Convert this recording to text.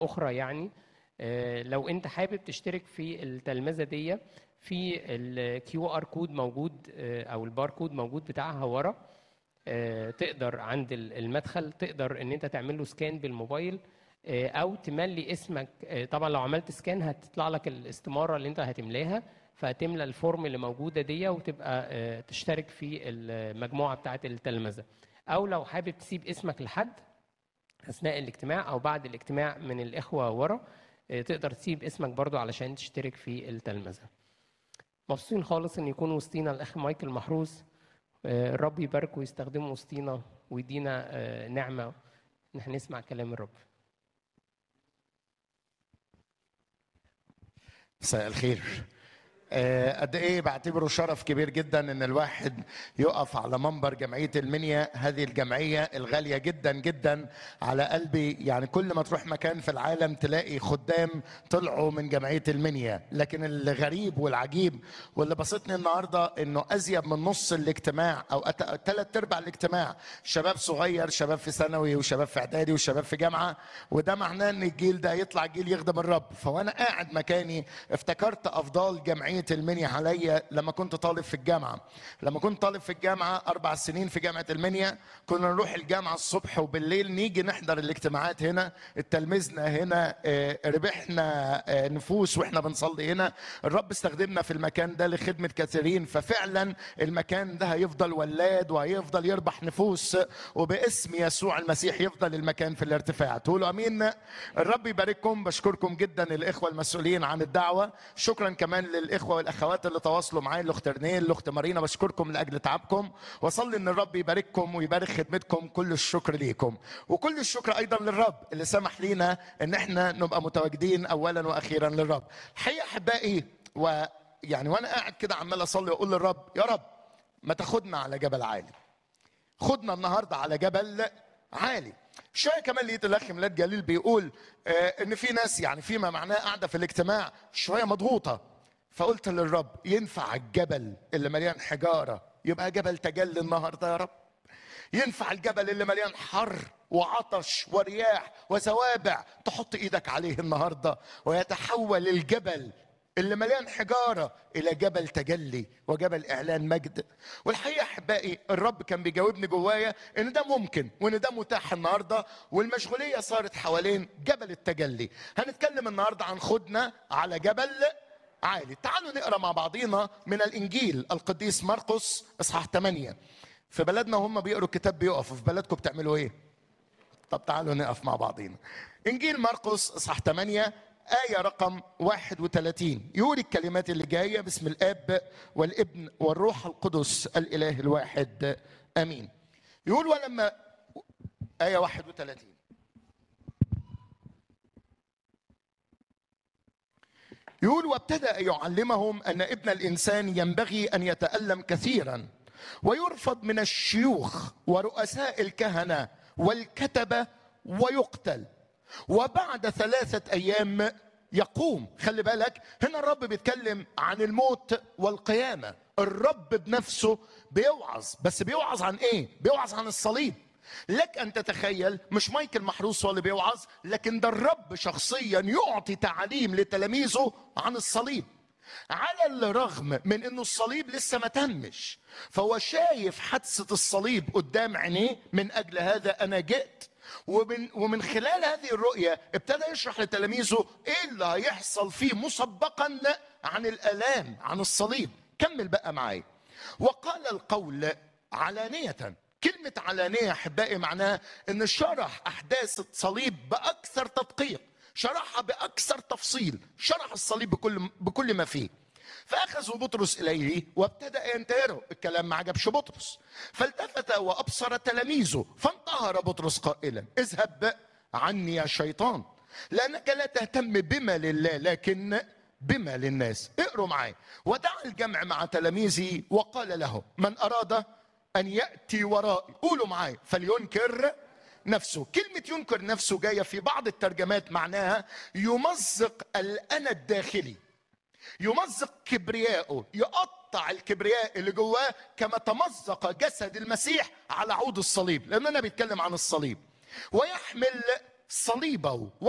اخرى يعني آه، لو انت حابب تشترك في التلمذه دي في الكيو ار كود موجود آه، او الباركود موجود بتاعها ورا آه، تقدر عند ال- المدخل تقدر ان انت تعمل له سكان بالموبايل آه، او تملي اسمك آه، طبعا لو عملت سكان هتطلع لك الاستماره اللي انت هتملاها فهتملى الفورم اللي موجوده دي وتبقى آه، تشترك في المجموعه بتاعه التلمذه او لو حابب تسيب اسمك لحد اثناء الاجتماع او بعد الاجتماع من الاخوه ورا آه، تقدر تسيب اسمك برضو علشان تشترك في التلمذه مبسوطين خالص ان يكون وسطينا الاخ مايكل محروس آه، الرب يباركه ويستخدمه وسطينا ويدينا آه، نعمه ان احنا نسمع كلام الرب مساء الخير آه، قد ايه بعتبره شرف كبير جدا ان الواحد يقف على منبر جمعيه المنيا هذه الجمعيه الغاليه جدا جدا على قلبي يعني كل ما تروح مكان في العالم تلاقي خدام طلعوا من جمعيه المنيا لكن الغريب والعجيب واللي بسطني النهارده انه ازيد من نص الاجتماع او ثلاث ارباع الاجتماع شباب صغير شباب في ثانوي وشباب في اعدادي وشباب في جامعه وده معناه ان الجيل ده يطلع جيل يخدم الرب فوانا قاعد مكاني افتكرت افضال جمعيه المنيا عليا لما كنت طالب في الجامعه لما كنت طالب في الجامعه اربع سنين في جامعه المنيا كنا نروح الجامعه الصبح وبالليل نيجي نحضر الاجتماعات هنا التلمذنا هنا آه، ربحنا آه، نفوس واحنا بنصلي هنا الرب استخدمنا في المكان ده لخدمه كثيرين ففعلا المكان ده هيفضل ولاد وهيفضل يربح نفوس وباسم يسوع المسيح يفضل المكان في الارتفاع تقولوا امين الرب يبارككم بشكركم جدا الاخوه المسؤولين عن الدعوه شكرا كمان للاخوه والاخوات اللي تواصلوا معايا الاخت رنيل الاخت مارينا بشكركم لاجل تعبكم واصلي ان الرب يبارككم ويبارك خدمتكم كل الشكر ليكم وكل الشكر ايضا للرب اللي سمح لينا ان احنا نبقى متواجدين اولا واخيرا للرب الحقيقه احبائي ويعني وانا قاعد كده عمال اصلي واقول للرب يا رب ما تاخدنا على جبل عالي خدنا النهارده على جبل عالي شويه كمان لقيت الاخ ميلاد جليل بيقول آه ان في ناس يعني فيما معناه قاعده في الاجتماع شويه مضغوطه فقلت للرب ينفع الجبل اللي مليان حجاره يبقى جبل تجلي النهارده يا رب ينفع الجبل اللي مليان حر وعطش ورياح وزوابع تحط ايدك عليه النهارده ويتحول الجبل اللي مليان حجاره الى جبل تجلي وجبل اعلان مجد والحقيقه احبائي الرب كان بيجاوبني جوايا ان ده ممكن وان ده متاح النهارده والمشغوليه صارت حوالين جبل التجلي هنتكلم النهارده عن خدنا على جبل عالي تعالوا نقرا مع بعضينا من الانجيل القديس مرقس اصحاح 8 في بلدنا هم بيقروا الكتاب بيقفوا في بلدكم بتعملوا ايه طب تعالوا نقف مع بعضينا انجيل مرقس اصحاح 8 آية رقم 31 يقول الكلمات اللي جاية باسم الآب والابن والروح القدس الإله الواحد آمين يقول ولما آية 31 يقول وابتدأ يعلمهم أن ابن الإنسان ينبغي أن يتألم كثيرا ويرفض من الشيوخ ورؤساء الكهنة والكتبة ويقتل وبعد ثلاثة أيام يقوم خلي بالك هنا الرب بيتكلم عن الموت والقيامة الرب بنفسه بيوعظ بس بيوعظ عن ايه بيوعظ عن الصليب لك ان تتخيل مش مايكل محروس هو اللي بيوعظ لكن ده الرب شخصيا يعطي تعليم لتلاميذه عن الصليب على الرغم من انه الصليب لسه ما تمش فهو شايف حادثه الصليب قدام عينيه من اجل هذا انا جئت ومن ومن خلال هذه الرؤيه ابتدى يشرح لتلاميذه ايه اللي هيحصل فيه مسبقا عن الالام عن الصليب كمل بقى معايا وقال القول علانيه كلمه علانيه احبائي معناها ان شرح احداث الصليب باكثر تدقيق شرحها باكثر تفصيل شرح الصليب بكل بكل ما فيه فاخذوا بطرس اليه وابتدا ينتهره الكلام ما عجبش بطرس فالتفت وابصر تلاميذه فانتهر بطرس قائلا اذهب عني يا شيطان لانك لا تهتم بما لله لكن بما للناس اقروا معي ودعا الجمع مع تلاميذه وقال له من اراد ان ياتي ورائي قولوا معي فلينكر نفسه كلمة ينكر نفسه جاية في بعض الترجمات معناها يمزق الأنا الداخلي يمزق كبرياءه يقطع الكبرياء اللي جواه كما تمزق جسد المسيح على عود الصليب لأننا بيتكلم عن الصليب ويحمل صليبه